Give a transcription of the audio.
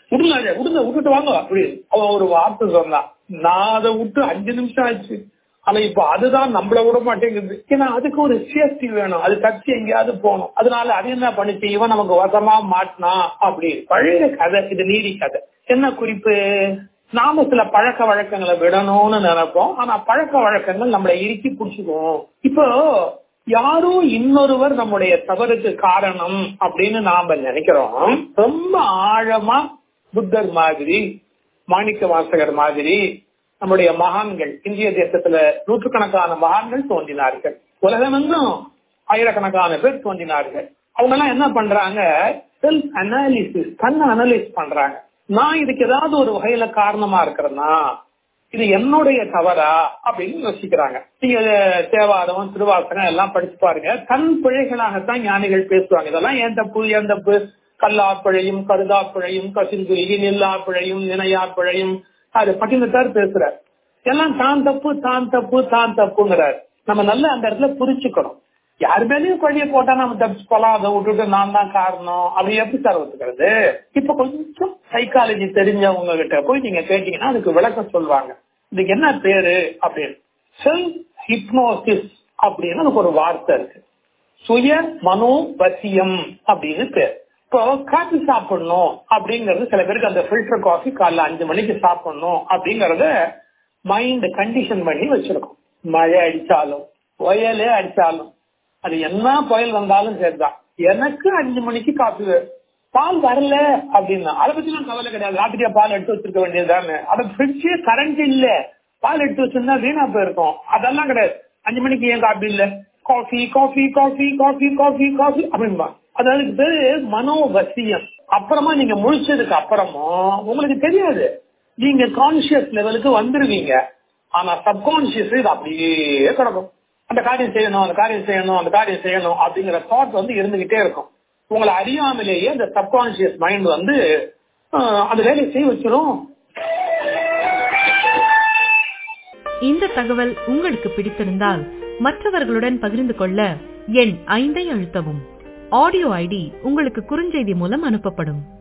விடுங்க விடுங்க விட்டுட்டு வாங்க அப்படி அவன் ஒரு வார்த்தை சொன்னான் நான் அதை விட்டு அஞ்சு நிமிஷம் ஆச்சு ஆனா இப்ப அதுதான் நம்மள விட மாட்டேங்குது ஏன்னா அதுக்கு ஒரு சேஃப்டி வேணும் அது தச்சு எங்கேயாவது போகணும் அதனால அது என்ன பண்ணுச்சு இவன் நமக்கு வசமா மாட்டினா அப்படி பழைய கதை இது நீதி கதை என்ன குறிப்பு நாம சில பழக்க வழக்கங்களை விடணும்னு நினைப்போம் ஆனா பழக்க வழக்கங்கள் நம்மளை இறுக்கி பிடிச்சிக்குவோம் இப்போ யாரோ இன்னொருவர் நம்முடைய தவறுக்கு காரணம் அப்படின்னு நாம நினைக்கிறோம் ரொம்ப ஆழமா புத்தர் மாதிரி மாணிக்க வாசகர் மாதிரி நம்முடைய மகான்கள் இந்திய தேசத்துல நூற்றுக்கணக்கான மகான்கள் தோன்றினார்கள் உலகமெங்கும் ஆயிரக்கணக்கான பேர் தோன்றினார்கள் அவங்க எல்லாம் என்ன பண்றாங்க செல்ஃப் அனாலிசிஸ் தன்னை அனலைஸ் பண்றாங்க நான் இதுக்கு ஏதாவது ஒரு வகையில காரணமா இருக்கிறேன்னா இது என்னுடைய தவறா அப்படின்னு யோசிக்கிறாங்க நீங்க தேவாரம் திருவாசகம் எல்லாம் படிச்சு பாருங்க தன் பிழைகளாகத்தான் ஞானிகள் பேசுவாங்க இதெல்லாம் ஏன் தப்பு ஏன் தப்பு கல்லா பிழையும் கருதா பிழையும் கசிந்துருகி நில்லா பிழையும் நினையா பிழையும் அது பட்டினத்தார் பேசுறார் எல்லாம் தான் தப்பு தான் தப்பு தான் தப்புங்கிறார் நம்ம நல்ல அந்த இடத்துல புரிச்சுக்கணும் யாரு மேலேயும் பழிய போட்டா நம்ம தப்பிச்சு போலாம் அதை விட்டுட்டு நான் தான் காரணம் அப்படி எப்படி சார் ஒத்துக்கிறது இப்ப கொஞ்சம் சைக்காலஜி தெரிஞ்சவங்க கிட்ட போய் நீங்க கேட்டீங்கன்னா அதுக்கு விளக்கம் சொல்லுவாங்க இதுக்கு என்ன பேரு அப்படின்னு செல்ஃப் ஹிப்னோசிஸ் அப்படின்னு அதுக்கு ஒரு வார்த்தை இருக்கு சுய மனோபசியம் அப்படின்னு பேர் இப்போ காஃபி சாப்பிடணும் அப்படிங்கறது சில பேருக்கு அந்த ஃபில்டர் காஃபி காலைல அஞ்சு மணிக்கு சாப்பிடணும் அப்படிங்கறத மைண்ட் கண்டிஷன் பண்ணி வச்சிருக்கோம் மழை அடிச்சாலும் புயலே அடிச்சாலும் அது என்ன புயல் வந்தாலும் சரிதான் எனக்கு அஞ்சு மணிக்கு காஃபி வேணும் பால் வரல அப்படின்னா அதை பத்தி நான் கவலை கிடையாது ராத்திரியா பால் எடுத்து வச்சிருக்க வேண்டியதுதானே அதை ஃப்ரிட்ஜே கரண்ட் இல்ல பால் எடுத்து வச்சிருந்தா வீணா போயிருக்கும் அதெல்லாம் கிடையாது அஞ்சு மணிக்கு ஏன் காஃபி இல்ல coffee coffee coffee coffee coffee coffee அப்படின்பா அது அதுக்கு பேரு மனோவசியம் அப்புறமா நீங்க முழிச்சதுக்கு அப்புறமும் உங்களுக்கு தெரியாது நீங்க கான்சியஸ் லெவலுக்கு வந்துருவீங்க ஆனா சப்கான்சியஸ் இது அப்படியே கிடக்கும் அந்த காரியம் செய்யணும் அந்த காரியம் செய்யணும் அந்த காரியம் செய்யணும் அப்படிங்கிற தாட் வந்து இருந்துகிட்டே இருக்கும் உங்களை அறியாமலேயே அந்த சப்கான்சியஸ் மைண்ட் வந்து அந்த வேலையை செய்ய வச்சிரும் இந்த தகவல் உங்களுக்கு பிடித்திருந்தால் மற்றவர்களுடன் பகிர்ந்து கொள்ள எண் ஐந்தை அழுத்தவும் ஆடியோ ஐடி உங்களுக்கு குறுஞ்செய்தி மூலம் அனுப்பப்படும்